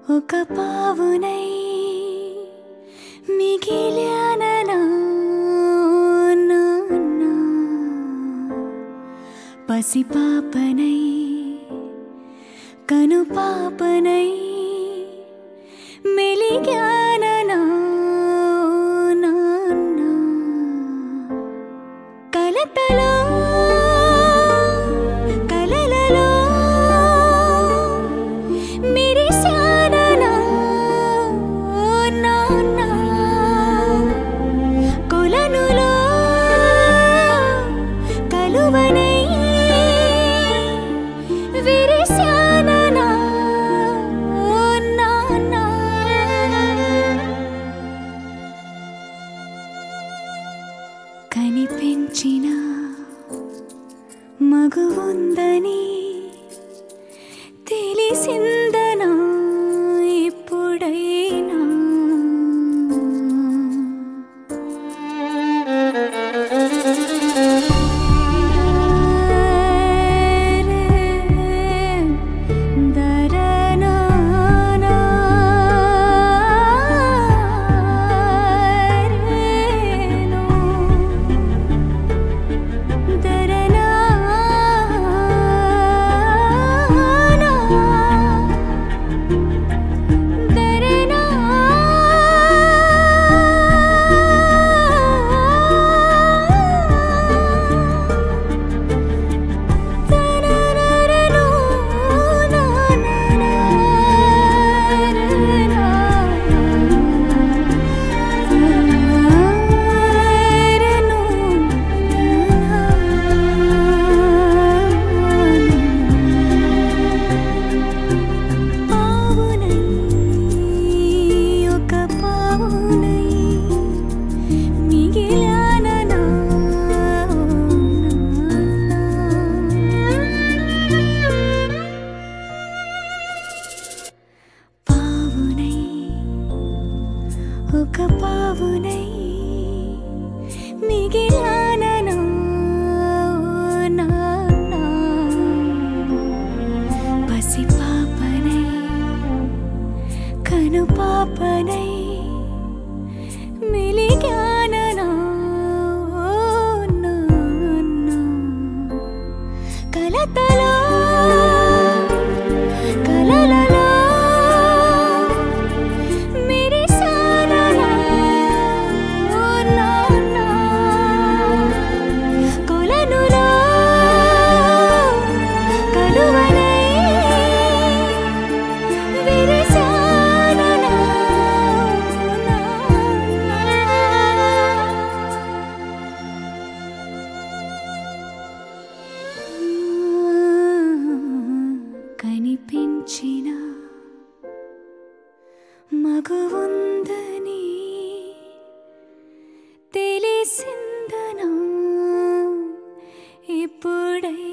ఒక పావునై మిగిలాననా నాన్న పసిపాపనై కను పాపనై మెలిగాననా నాన్న కలతలో కలలలో మిరిశాననా నాన్న కొలనులో కలువనై విరిశాననా నాన్న కనిపించిన మగువుందని తెలిసిందనా ఇప్పుడైనా పావునై ఒక పావునై మిగిలాననా పావునై ఒక పావునై మిగిలాననా నాన్న పసిపాపనై కను పాపనై మెలిగాననా నాన్న కలతలో కలలలో మిరిసాననా నాన్న కొలనులో కలువనై విరిసాననా కనిపించిన మగువుందని తెలిసిందనా ఇప్పుడై